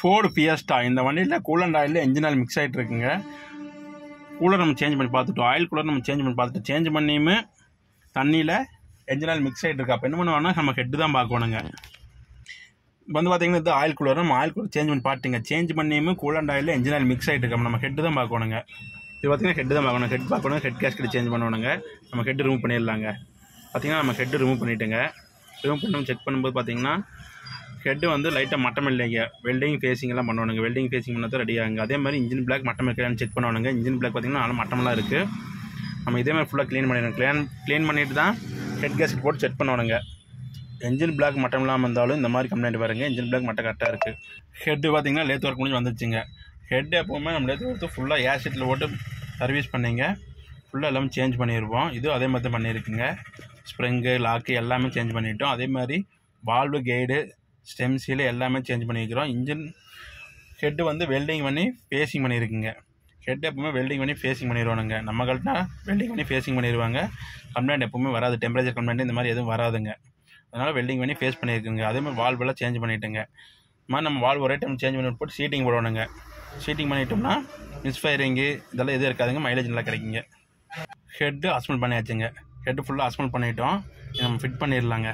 Ford Fiesta இந்த வண்டியில் coolant oil engine oil mix ஆகிட்டு இருக்குங்க கூலர் நம்ம சேஞ்ச் பண்ணி பார்த்துட்டோம் ஆயில் கூலர் நம்ம சேஞ்ச் பண்ணி பார்த்துட்டு சேஞ்ச் பண்ணியுமே தண்ணியில் என்ஜின் ஆயில் மிக்ஸ் ஆகிட்டு இருக்கு அப்போ என்ன பண்ணுவாங்கன்னா நம்ம ஹெட்டு தான் பார்க்கணுங்க இப்போ வந்து பார்த்தீங்கன்னா இது ஆயில் கூலர் நம்ம ஆயில் கூலர் சேஞ்ச் பண்ணி பார்த்துங்க சேஞ்ச் பண்ணியுமே coolant oil engine oil mix ஆகிட்டு இருக்கு நம்ம ஹெட்டு தான் பார்க்கணுங்க இது பார்த்தீங்கன்னா ஹெட்டு தான் பார்க்கணும் ஹெட் பார்க்கணும் ஹெட் கேஸ்கெட் சேஞ்ச் பண்ணணுங்க நம்ம ஹெட் ரிமூவ் பண்ணிடலாங்க பார்த்தீங்கன்னா நம்ம ஹெட் ரிமூவ் பண்ணிட்டோங்க ரிமூவ் பண்ணி செக் பண்ணும்போது பார்த்தீங்கன்னா ஹெட்டு வந்து லைட்டாக மட்டம் இல்லைங்க வெல்டிங் ஃபேஸிங் எல்லாம் பண்ணணுங்க வெல்டிங் ஃபேஸிங் பண்ணால் தான் ரெடி ஆகுங்க அதே மாதிரி இன்ஜின் பிளாக் மட்டம் இருக்கான்னு செக் பண்ணணுங்க இன்ஜின் பிளாக் பார்த்தீங்கன்னா நல்லா மட்டமெல்லாம் இருக்குது நம்ம இதே மாதிரி ஃபுல்லாக க்ளீன் பண்ணிடணும் க்ளீன் க்ளீன் பண்ணிட்டு தான் ஹெட் கேஸ்கெட் போட்டு செக் பண்ணணுங்க என்ஜின் பிளாக் மட்டம் இல்லாமல் இருந்தாலும் இந்த மாதிரி கம்ப்ளைண்ட் பாருங்க இன்ஜின் பிளாக் மட்டும் கரெக்டாக இருக்குது ஹெட்டு பார்த்தீங்கன்னா லேத் ஒர்க் முடிஞ்சு வந்துருச்சுங்க ஹெட் எப்போவுமே நம்ம லேத் ஒர்க்கு ஃபுல்லாக ஏசிட்டில் போட்டு சர்வீஸ் பண்ணிங்க ஃபுல்லாக எல்லாமே சேஞ்ச் பண்ணியிருப்போம் இது அதே மாதிரி தான் பண்ணியிருக்குங்க ஸ்ப்ரிங்கு லாக்கு எல்லாமே சேஞ்ச் பண்ணிட்டோம் அதே மாதிரி வால்வு கைடு ஸ்டெம் சீலு எல்லாமே சேஞ்ச் பண்ணியிருக்கிறோம் இன்ஜின் ஹெட்டு வந்து வெல்டிங் பண்ணி ஃபேஸிங் பண்ணியிருக்குங்க ஹெட் எப்பவுமே வெல்டிங் பண்ணி ஃபேஸிங் பண்ணிடுவானுங்க நம்ம கல்ட்டா வெல்டிங் பண்ணி ஃபேஸிங் பண்ணிடுவாங்க கம்ப்ளைண்ட் எப்பவுமே வராது டெம்பரேச்சர் கம்ப்ளைண்ட் இந்த மாதிரி எதுவும் வராதுங்க அதனால் வெல்டிங் பண்ணி ஃபேஸ் பண்ணியிருக்குங்க அதே மாதிரி வால்வ் எல்லாம் சேஞ்ச் பண்ணிட்டேங்க இந்த மாதிரி நம்ம வால்வ் ஒரே டைம் சேஞ்ச் பண்ணி போட்டு சீட்டிங் போடணுங்க சீட்டிங் பண்ணிட்டோம்னா மிஸ்ஃபயரிங்கு இதெல்லாம் எதுவும் இருக்காதுங்க மைலேஜ் நல்லா கிடைக்குங்க ஹெட்டு அஸ்மெல் பண்ணியாச்சுங்க ஹெட்டு ஃபுல்லாக அஸ்மெல் பண்ணிட்டோம் இதை நம்ம ஃபிட் பண்ணிடலாங்க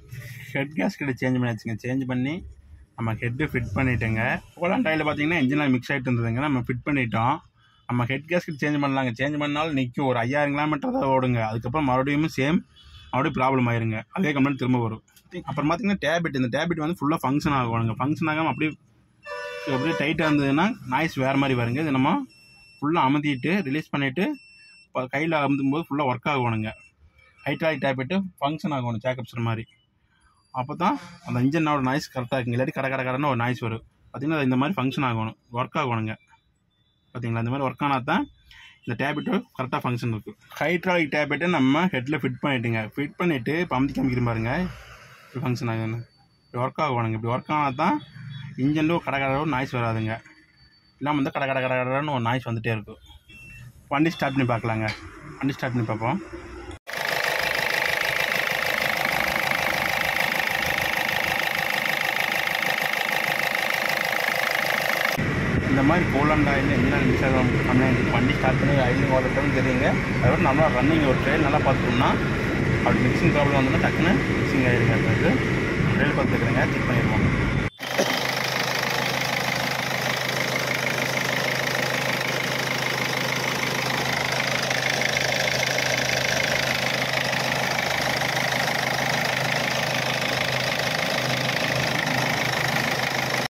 ஹெட் கேஸ்கெட்டு சேஞ்ச் பண்ணியாச்சுங்க சேஞ்ச் பண்ணி நம்ம ஹெட்டு ஃபிட் பண்ணிட்டோங்க ஓலாம் டைலில் பார்த்தீங்கன்னா இன்ஜினில் மிக்ஸ் ஆகிட்டு இருந்ததுங்க நம்ம ஃபிட் பண்ணிட்டோம் நம்ம ஹெட் கேஸ்கெட் சேஞ்ச் பண்ணலாங்க சேஞ்ச் பண்ணாலும் நிற்கும் ஒரு ஐயாயிரம் கிலோமீட்டர் தான் ஓடுங்க அதுக்கப்புறம் மறுபடியும் சேம் மறுபடியும் ப்ராப்ளம் ஆயிருங்க அதே கம்ப்ளைண்ட் திரும்ப வரும் அப்புறம் பார்த்தீங்கன்னா டேபிட் இந்த டேபிட் வந்து ஃபுல்லாக ஃபங்க்ஷன் ஆகணுங்க ஃபங்க்ஷன் ஆகாமல் அப்படியே அப்படியே டைட்டாக இருந்ததுன்னா நாய்ஸ் வேறு மாதிரி வருங்க இது நம்ம ஃபுல்லாக அமுத்திட்டு ரிலீஸ் பண்ணிவிட்டு இப்போ கையில் அமுத்தும் போது ஃபுல்லாக ஒர்க் ஆகணுங்க ஹைட்ராலிக் டேபிட்டு ஃபங்க்ஷன் ஆகணும் சேக்கப்ஸர் மாதிரி அப்போ தான் அந்த இன்ஜினோட நாய்ஸ் கரெக்டாக இருக்குங்க இல்லாட்டி கட கட கடன்னு ஒரு நாய்ஸ் வரும் பார்த்தீங்கன்னா அது இந்த மாதிரி ஃபங்க்ஷன் ஆகணும் ஒர்க் ஆகணுங்க பார்த்தீங்களா இந்த மாதிரி ஒர்க் ஆனால் தான் இந்த டேப்லெட்டு கரெக்டாக ஃபங்க்ஷன் இருக்குது ஹைட்ராலிக் டேப்லெட்டை நம்ம ஹெட்டில் ஃபிட் பண்ணிட்டுங்க ஃபிட் பண்ணிவிட்டு இப்போ அமுத்தி காமிக்கிற பாருங்க இப்படி ஃபங்க்ஷன் ஆகுதுன்னு இப்படி ஒர்க் ஆகணுங்க இப்படி ஒர்க் ஆனால் தான் இன்ஜினில் கட கட நாய்ஸ் வராதுங்க இல்லாமல் வந்து கட கட கட கடன்னு ஒரு நாய்ஸ் வந்துகிட்டே இருக்கும் வண்டி ஸ்டார்ட் பண்ணி பார்க்கலாங்க வண்டி ஸ்டார்ட் பண்ணி பார்ப்போம் இந்த மாதிரி போலாண்ட் ஆயில் என்ன மிக்சர் கம்ப்ளைண்ட் வண்டி ஸ்டார்ட் பண்ணி ஆயிலிங் ஓடுறதுன்னு தெரியுங்க அதோட நல்லா ரன்னிங் ஒரு ட்ரெயின் நல்லா பார்த்துட்டோம்னா அப்படி மிக்சிங் ப்ராப்ளம் வந்தோம்னா டக்குன்னு மிக்சிங் ஆகிடுங்க அது ட்ரெயில் பார்த்துக்கிறேங்க செக் பண்ணிடுவோம்